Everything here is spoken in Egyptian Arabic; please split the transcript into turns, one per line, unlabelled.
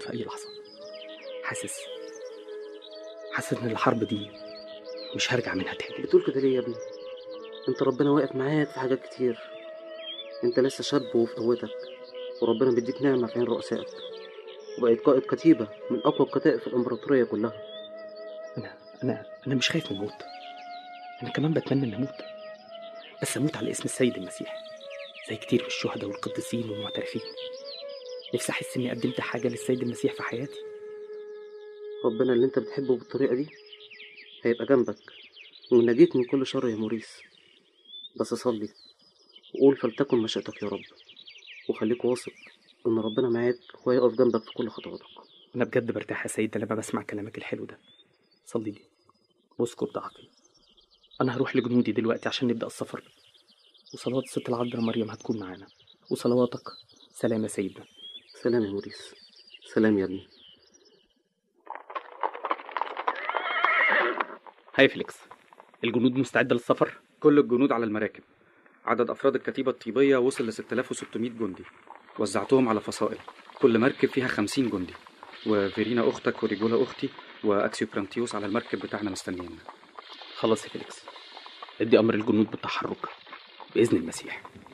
في أي لحظة حاسس حاسس إن الحرب دي مش هرجع منها تاني
بتقول كده ليه يا ابني انت ربنا واقف معاك في حاجات كتير انت لسه شاب وفي قوتك وربنا بيديك نعمة في عين رؤسائك وبقيت قائد كتيبة من أقوى الكتائب في الإمبراطورية كلها
أنا أنا أنا مش خايف من الموت أنا كمان بتمنى إن أموت بس أموت على اسم السيد المسيح زي كتير من الشهداء والقديسين والمعترفين نفسي أحس إني قدمت حاجة للسيد المسيح في حياتي
ربنا اللي انت بتحبه بالطريقة دي هيبقى جنبك وينجيك من كل شر يا موريس بس صلي وقول فلتكن مشيئتك يا رب وخليك واثق إن ربنا معاك وهيقف جنبك في كل خطواتك
أنا بجد برتاح يا سيد لما بسمع كلامك الحلو ده صلي لي واذكر ضعفي أنا هروح لجنودي دلوقتي عشان نبدأ السفر وصلوات ست العذراء مريم هتكون معانا وصلواتك سلام يا سيدنا
سلام يا موريس سلام يا ابني
هاي فليكس الجنود مستعدة للسفر
كل الجنود على المراكب عدد أفراد الكتيبة الطيبية وصل ل 6600 جندي وزعتهم على فصائل كل مركب فيها 50 جندي وفيرينا أختك وريجولا أختي وأكسيو برانتيوس على المركب بتاعنا مستنيين
خلاص يا فيليكس ادي أمر الجنود بالتحرك بإذن المسيح